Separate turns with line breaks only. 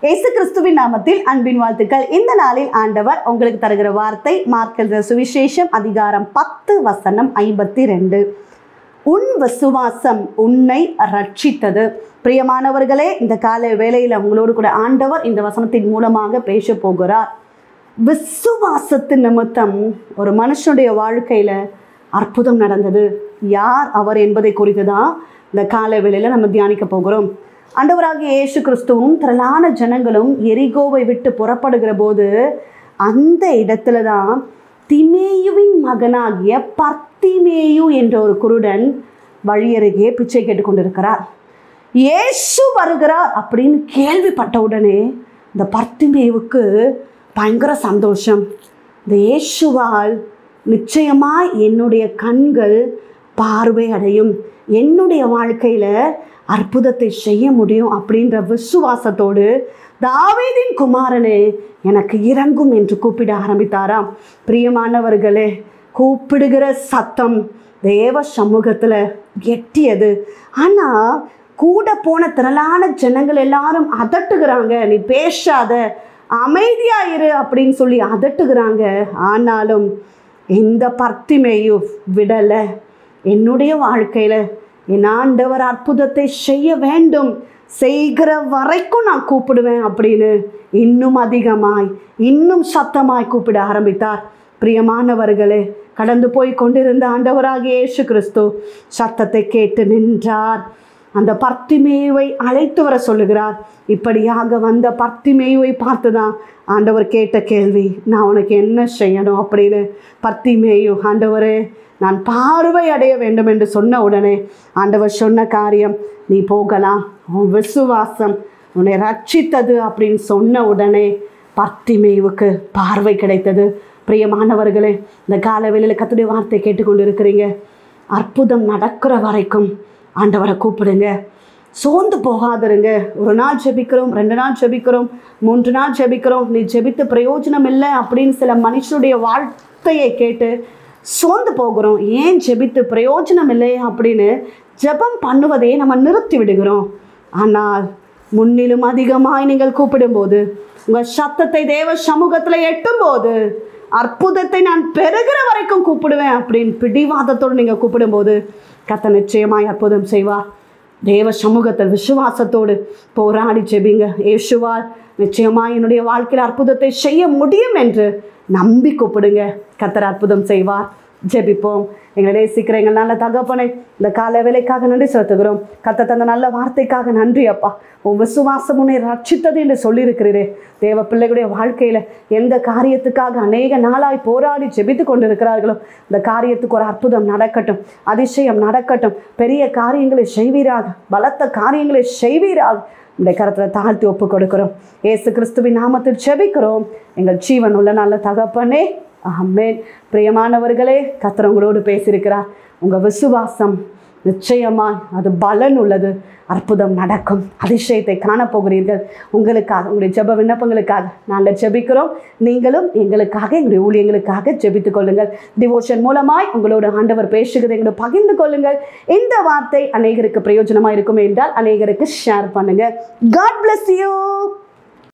இயேசு கிறிஸ்துவின் நாமத்தில் அன்பின் வாழ்த்துக்கள் இந்த நாளில் ஆண்டவர் உங்களுக்கு தருகிற வார்த்தை மார்க்கெல் சுவிசேஷம் அதிகாரம் பத்து வசனம் ஐம்பத்தி ரெண்டு உன் விசுவாசம் உன்னை ரட்சித்தது பிரியமானவர்களே இந்த கால வேளையில் உங்களோடு கூட ஆண்டவர் இந்த வசனத்தின் மூலமாக பேச போகிறார் விசுவாசத்தின் நிமித்தம் ஒரு மனுஷனுடைய வாழ்க்கையில் அற்புதம் நடந்தது யார் அவர் என்பதை குறித்து தான் இந்த கால வேளையில் நம்ம தியானிக்க போகிறோம் ஆண்டவராகிய இயேசு கிறிஸ்துவும் திரளான ஜனங்களும் எரிகோவை விட்டு புறப்படுகிற போது அந்த இடத்துல தான் திமேயுவின் மகனாகிய பர்த்திமேயு என்ற ஒரு குருடன் வழியருகே பிச்சை கேட்டுக்கொண்டிருக்கிறார் இயேசு வருகிறார் அப்படின்னு கேள்விப்பட்ட உடனே இந்த பர்த்திமேயுவுக்கு பயங்கர சந்தோஷம் இந்த இயேசுவால் நிச்சயமாய் என்னுடைய கண்கள் பார்வை அடையும் என்னுடைய வாழ்க்கையில் அற்புதத்தை செய்ய முடியும் அப்படின்ற விசுவாசத்தோடு தாவீதின் குமாரனே எனக்கு இறங்கும் என்று கூப்பிட ஆரம்பித்தாராம் பிரியமானவர்களே கூப்பிடுகிற சத்தம் தேவ சமூகத்தில் எட்டியது ஆனால் கூட போன திரளான ஜனங்கள் எல்லாரும் அதட்டுகிறாங்க நீ பேசாத அமைதியாயிரு அப்படின்னு சொல்லி அதட்டுகிறாங்க ஆனாலும் இந்த பர்த்திமேயும் விடலை என்னுடைய வாழ்க்கையில் என் ஆண்டவர் அற்புதத்தை செய்ய வேண்டும் செய்கிற வரைக்கும் நான் கூப்பிடுவேன் அப்படின்னு இன்னும் அதிகமாய் இன்னும் சத்தமாய் கூப்பிட ஆரம்பித்தார் பிரியமானவர்களே கடந்து போய் கொண்டிருந்த ஆண்டவராகிய இயேசு கிறிஸ்து சத்தத்தை கேட்டு நின்றார் அந்த பர்த்திமேயுவை அழைத்து வர சொல்லுகிறார் இப்படியாக வந்த பர்த்திமேயுவை பார்த்து தான் ஆண்டவர் கேட்ட கேள்வி நான் உனக்கு என்ன செய்யணும் அப்படின்னு பர்த்திமேயு ஆண்டவரே நான் பார்வை அடைய வேண்டும் என்று சொன்ன உடனே ஆண்டவர் சொன்ன காரியம் நீ போகலாம் உன் விசுவாசம் உன்னை ரட்சித்தது அப்படின்னு சொன்ன உடனே பர்த்திமேயுவுக்கு பார்வை கிடைத்தது பிரியமானவர்களே இந்த காலவேளையில் கத்துடைய வார்த்தை கேட்டுக்கொண்டு இருக்கிறீங்க அற்புதம் நடக்கிற வரைக்கும் ஆண்டவரை கூப்பிடுங்க சோர்ந்து போகாதிருங்க ஒரு நாள் ஜெபிக்கிறோம் ரெண்டு நாள் ஜெபிக்கிறோம் மூன்று நாள் ஜெபிக்கிறோம் நீ ஜெபித்து பிரயோஜனம் இல்லை அப்படின்னு சில மனுஷனுடைய வார்த்தையை கேட்டு சோர்ந்து போகிறோம் ஏன் ஜெபித்து பிரயோஜனம் இல்லை அப்படின்னு ஜெபம் பண்ணுவதையே நம்ம நிறுத்தி விடுகிறோம் ஆனால் முன்னிலும் அதிகமாய் நீங்கள் கூப்பிடும்போது உங்கள் சத்தத்தை தேவ சமூகத்தில் எட்டும்போது அற்புதத்தை நான் பெறுகிற வரைக்கும் கூப்பிடுவேன் அப்படின்னு பிடிவாதத்தோடு நீங்கள் கூப்பிடும்போது கத்த நிச்சயமாய் அற்புதம் செய்வார் தேவ சமூகத்தில் விசுவாசத்தோடு போராடி ஜெபிங்க ஏசுவால் நிச்சயமாய் என்னுடைய வாழ்க்கையில் அற்புதத்தை செய்ய முடியும் என்று நம்பி கூப்பிடுங்க கத்தர் அற்புதம் செய்வார் ஜெபிப்போம் எங்களை நேசிக்கிற எங்கள் நல்ல தகப்பனை இந்த கால வேலைக்காக நன்றி செலுத்துகிறோம் கத்த தந்த நல்ல வார்த்தைக்காக நன்றி அப்பா உன் விசுவாசம் உன்னை ரட்சித்தது என்று சொல்லியிருக்கிறீரே தேவ பிள்ளைகளுடைய வாழ்க்கையில் எந்த காரியத்துக்காக அநேக நாளாய் போராடி ஜெபித்து கொண்டிருக்கிறார்களோ இந்த காரியத்துக்கு ஒரு அற்புதம் நடக்கட்டும் அதிசயம் நடக்கட்டும் பெரிய காரியங்களை செய்வீராக பலத்த காரியங்களை செய்வீராக இந்த கரத்தில் தாழ்த்தி ஒப்பு கொடுக்கிறோம் ஏசு கிறிஸ்துவின் நாமத்தில் செபிக்கிறோம் எங்கள் ஜீவன் உள்ள நல்ல தகப்பனே ஆமேன் பிரியமானவர்களே கர்த்தர் உங்களோடு பேசியிருக்கிறார் உங்கள் விசுவாசம் நிச்சயமாக அது பலன் உள்ளது அற்புதம் நடக்கும் அதிசயத்தை காணப்போகிறீர்கள் உங்களுக்காக உங்களுடைய ஜெப விண்ணப்பங்களுக்காக நாங்கள் ஜெபிக்கிறோம் நீங்களும் எங்களுக்காக எங்களுடைய ஊழியங்களுக்காக ஜெபித்துக் கொள்ளுங்கள் டிவோஷன் மூலமாய் உங்களோட ஆண்டவர் பேசுகிறதை எங்களோட பகிர்ந்து கொள்ளுங்கள் இந்த வார்த்தை அநேகருக்கு பிரயோஜனமாக இருக்கும் என்றால் அநேகருக்கு ஷேர் பண்ணுங்க காட் bless you